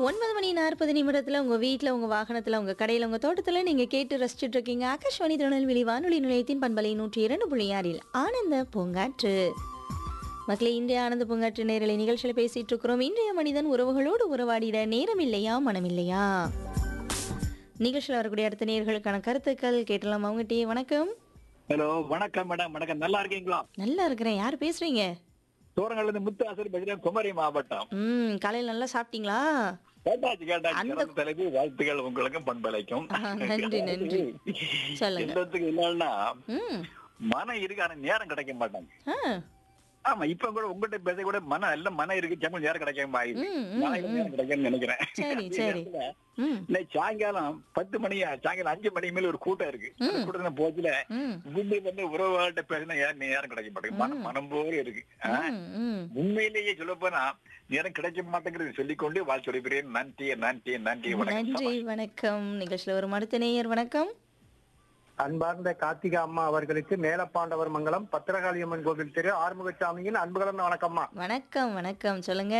ஒன்பது மணி நாற்பது நிமிடத்தில் உங்கள் வீட்டில் உங்கள் வாகனத்தில் உங்கள் கடையில் உங்கள் தோட்டத்தில் நீங்கள் கேட்டு ரசிச்சுட்டு இருக்கீங்க ஆகாஷ்வாணி திருநெல்வேலி வானொலி நிலையத்தின் பண்பலை நூற்றி இரண்டு புள்ளி ஆறில் ஆனந்த பூங்காற்று மக்களே இன்றைய ஆனந்த பூங்காற்று நேரலை நிகழ்ச்சியில் பேசிட்டு இருக்கிறோம் இன்றைய மனிதன் உறவுகளோடு உறவாடிட நேரம் இல்லையா மனம் இல்லையா நிகழ்ச்சியில் வரக்கூடிய அடுத்த நேர்களுக்கான கருத்துக்கள் கேட்டலாம் அவங்ககிட்டயே வணக்கம் ஹலோ வணக்கம் மேடம் வணக்கம் நல்லா இருக்கீங்களா நல்லா இருக்கிறேன் யார் பேசுறீங்க தூரங்கள்ல இருந்து முத்து ஆசிரியர் பேசுறேன் குமரி மாவட்டம் ம் காலையில் நல்லா சாப்பிட்டீங்களா கேட்டாச்சு கேட்டாச்சு அந்த- சிறந்த தலைப்பு வாழ்த்துக்கள் உங்களுக்கும் பண்பலைக்கும் ஆஹா, நன்றி, நன்றி. சொல்லுங்க. இல்லத்துக்கு இல்லைன்னா ம் மனம் இருக்கு ஆனா நேரம் கிடைக்க மாட்டாங்க ஆ ஆமா இப்ப கூட உங்ககிட்ட பேச கூட மனம் எல்லாம் மனம் இருக்கு சம்பளம் நேரம் கிடைக்க மாட்டேங்குது ம், ம், நாளைக்கு ம். நேரம் கிடைக்கும்னு நினைக்கிறேன் சரி, அதே சரி. நேரத்துல ம் இன்னைக்கு சாயங்காலம் பத்து மணி சாயங்காலம் அஞ்சு மணி மேல ஒரு கூட்டம் இருக்கு அந்த ம். கூட்டத்துல போச்சுல ம் வீட்டுக்கு வந்து உறவாட்ட பேசினா ஏன் நேரம் கிடைக்க மாட்டேங்குது மனம் ம். மனம் போல இருக்கு ஆ? ம், ம். உண்மையிலேயே சொல்ல போனா நேரம் கிடைக்க மாட்டேங்கிறது சொல்லிக்கொண்டு வாழ் சொல்லிக்கிறேன் நன்றி நன்றி நன்றி நன்றி வணக்கம் வணக்கம் நிகழ்ச்சியில் ஒரு மடுத்த நேயர் வணக்கம் அன்பார்ந்த கார்த்திகா அம்மா அவர்களுக்கு மேலப்பாண்டவர் மங்கலம் பத்திரகாளியம்மன் கோவில் திரு ஆறுமுகசாமியின் அன்பு கலந்த வணக்கம்மா வணக்கம் வணக்கம் சொல்லுங்க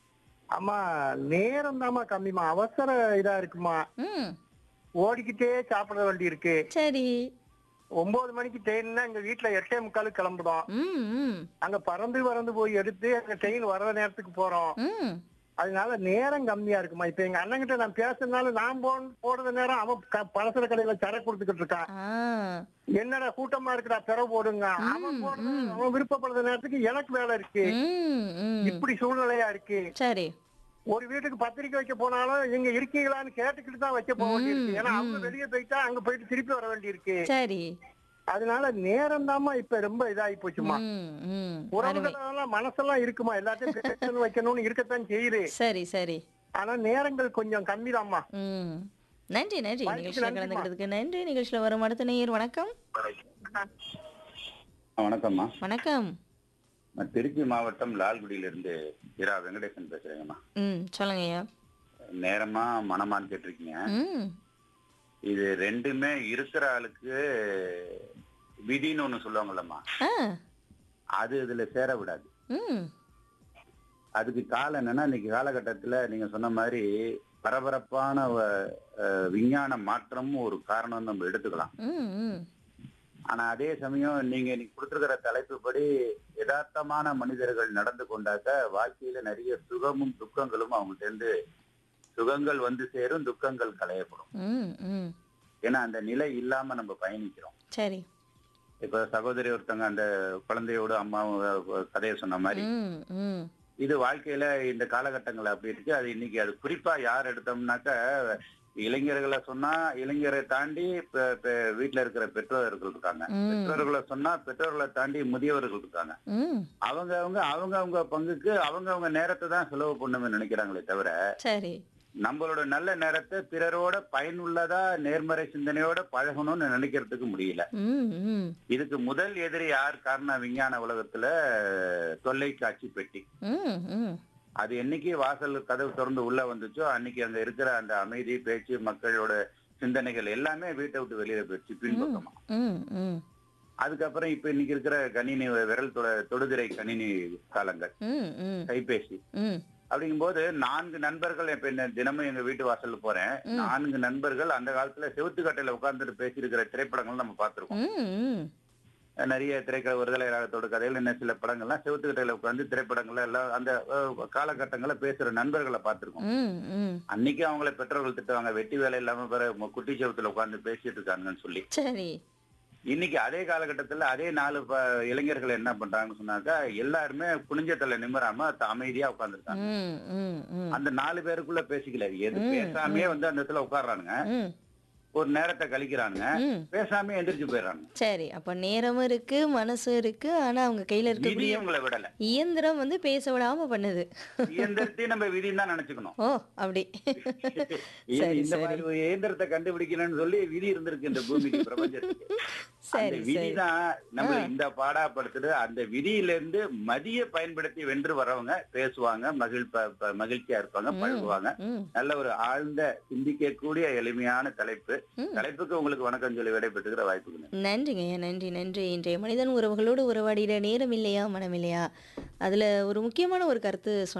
அம்மா நேரம் தாம்மா கம்மிமா அவசர இதா இருக்குமா ம் ஓடிக்கிட்டே சாப்பிட வேண்டி இருக்கு சரி ஒன்பது மணிக்கு ட்ரெயின்னா எங்க வீட்டுல எட்டே முக்காலுக்கு கிளம்புறோம் ம் ம் அங்க பறந்து பறந்து போய் எடுத்து அங்க ட்ரெயின் வர்ற நேரத்துக்கு போறோம் ம் அதனால நேரம் கம்மியா இருக்குமா இப்ப எங்க அண்ணன்கிட்ட நான் பேசுறதுனால நான் போ போடுற நேரம் அவன் க- பலசர கடையில சரக்கு கொடுத்துக்கிட்டு இருக்கான் ஆ என்னடா கூட்டமா இருக்குடா பிற போடுங்க அவன் போடுறது அவன் விருப்பப்படுற நேரத்துக்கு எனக்கு வேலை இருக்கு ம் ம் இப்படி சூழ்நிலையா இருக்கு சரி ஒரு வீட்டுக்கு பத்திரிக்கை வைக்க போனாலும் நீங்க இருக்கீங்களான்னு கேட்டுக்கிட்டு தான் வைக்க போக வேண்டியிருக்கு ஏன்னா அவங்க வெளியே போயிட்டா அங்க போயிட்டு திருப்பி வர வேண்டியிருக்கு சரி அதனால நேரம் தாம்மா இப்ப ரொம்ப இதாகி போச்சுமா ம் ம் அருமை உறவுகளெல்லாம் மனசெல்லாம் இருக்குமா எல்லாத்தையும் பேசணும் வைக்கணும்னு இருக்கத்தான் செய்யுது சரி சரி ஆனா நேரங்கள் கொஞ்சம் கம்மி தாம்மா ம் நன்றி நன்றி வாய்ப்புக்கு நிகழ்ச்சியில் நன்றிம்மா. கலந்துக்கிறதுக்கு நன்றி நிகழ்ச்சியில் வரும் அடுத்த நேயர் வணக்கம் வணக்கம்மா வணக்கம் நான் திருச்சி மாவட்டம் லால்குடியிலிருந்து இரா வெங்கடேசன் பேசுறேங்கம்மா ம் சொல்லுங்க ஐயா நேரமா மனமான்னு கேட்டிருக்கீங்க ம் இது ரெண்டுமே இருக்கிற ஆளுக்கு விதின்னு ஒண்ணு சொல்லுவாங்கல்லம்மா ஆ அது இதுல சேர விடாது ம் அதுக்கு காலம் என்னன்னா இன்னைக்கு காலகட்டத்துல நீங்க சொன்ன மாதிரி பரபரப்பான வ- அஹ், விஞ்ஞான மாற்றமும் ஒரு காரணம் நம்ம எடுத்துக்கலாம் ம் ம் ஆனா அதே சமயம் நீங்க இன்னைக்கு கொடுத்திருக்கிற தலைப்புப்படி யதார்த்தமான மனிதர்கள் நடந்து கொண்டாக்க வாழ்க்கையில நிறைய சுகமும் துக்கங்களும் அவங்கள்ட்ட இருந்து சுகங்கள் வந்து சேரும் துக்கங்கள் களையப்படும் ம் ம் ஏன்னா அந்த நிலை இல்லாம நம்ம பயணிக்கிறோம் சரி இப்ப சகோதரி ஒருத்தவங்க அந்த குழந்தையோட அம்மாவும் அஹ், கதையை சொன்ன மாதிரி ம் ம் இது வாழ்க்கையில இந்த காலகட்டங்கள் அப்படி இருக்கு அது இன்னைக்கு அது குறிப்பா யார் எடுத்தோம்னாக்க இளைஞர்களை சொன்னா இளைஞரை தாண்டி இப்ப- இப்ப வீட்டுல இருக்கிற பெற்றோர்கள் இருக்காங்க ம். பெற்றோர்களை சொன்னா பெற்றோர்களை தாண்டி முதியவர்கள் இருக்காங்க ம் அவங்க அவங்க அவங்க அவங்க பங்குக்கு அவங்க அவங்க நேரத்தை தான் செலவு பண்ணணும்னு நினைக்கிறாங்களே தவிர சரி நம்மளோட நல்ல நேரத்தை பிறரோட பயனுள்ளதா நேர்மறை சிந்தனையோட பழகணும்னு நினைக்கிறதுக்கு முடியல ம் ம் இதுக்கு முதல் எதிரி யார் காரணம் விஞ்ஞான உலகத்துல தொல்லைக்காட்சி பெட்டி ம் ம் அது என்னைக்கு வாசல் கதவு திறந்து உள்ள வந்துச்சோ அன்னைக்கு அங்க இருக்கிற அந்த அமைதி பேச்சு மக்களோட சிந்தனைகள் எல்லாமே வீட்டை விட்டு வெளியில போயிடுச்சு பின்பக்கமா ம் ம் அதுக்கப்புறம் இப்ப இன்னைக்கு இருக்கிற கணினி விரல் தொட தொடுதிரை கணினி காலங்கள் ம் ம் கைபேசி ம் அப்படிங்கும்போது நான்கு நண்பர்கள் இப்ப என்ன தினமும் எங்க வீட்டு வாசல்ல போறேன் ம். நான்கு நண்பர்கள் அந்த காலத்துல செவுத்துக்கட்டையில உட்கார்ந்துட்டு பேசியிருக்கிற திரைப்படங்கள் நம்ம பார்த்திருக்கோம் ம் ம் நிறைய திரைக்கட விடுதலை ராகத்தோட கதைகள் என்ன சில படங்கள்லாம் செவுத்துக்கட்டையில உட்கார்ந்து திரைப்படங்கள்ல எல்லாம் அந்த அஹ், காலகட்டங்கள்ல பேசுற நண்பர்களை பார்த்திருக்கோம் ம் ம் அன்னைக்கு அவங்கள பெற்றோர்கள் திட்டுவாங்க வெட்டி வேலை இல்லாம பிற குட்டி செவத்துல உட்கார்ந்து பேசிட்டு இருக்காங்கன்னு சொல்லி சரி இன்னைக்கு அதே காலகட்டத்துல அதே நாலு ப- இளைஞர்கள் என்ன பண்றாங்கன்னு சொன்னாக்கா எல்லாருமே குனிஞ்ச தலை நிமிராம த- அமைதியா உட்கார்ந்துருக்காங்க ம் ம் ம் அந்த நாலு பேருக்குள்ள பேசிக்கல எது ம், பேசாமே வந்து அந்த இடத்துல உட்கார்றானுங்க ம் ஒரு நேரத்தை கழிக்கிறானுங்க ம் பேசாமே எந்திரிச்சு போயிடுறாங்க சரி அப்ப நேரமும் இருக்கு மனசும் இருக்கு ஆனா அவங்க கையில விதி இருக்கக்கூடிய உங்களை விடல இயந்திரம் வந்து பேச விடாம பண்ணுது இயந்திரத்தையும் நம்ம விதின்னு தான் நினைச்சுக்கணும் ஓ அப்படி இது சரி, இந்த சரி. மாதிரி ஒரு இயந்திரத்தை கண்டுபிடிக்கணும்னு சொல்லி விதி இருந்திருக்கு இந்த பூமிக்கு பிரபஞ்சத்துக்கு அந்த சரி சரி விதிதான் நம்மள ஆ. இந்த பாடாப்படுத்துது அந்த விதியில இருந்து மதிய பயன்படுத்தி வென்று வரவங்க பேசுவாங்க மகிழ் ப- ப- மகிழ்ச்சியா இருப்பாங்க ம். பழகுவாங்க ம் நல்ல ஒரு ஆழ்ந்த சிந்திக்கக்கூடிய எளிமையான தலைப்பு ம். தலைப்புக்கு உங்களுக்கு வணக்கம் சொல்லி விடைபெற்றுக்கிற வாய்ப்புக்கு நன்றிங்க ஐயா நன்றி நன்றி இன்றைய மனிதன் உறவுகளோடு உறவாடிட நேரம் இல்லையா மனம் இல்லையா அதில் ஒரு முக்கியமான ஒரு கருத்து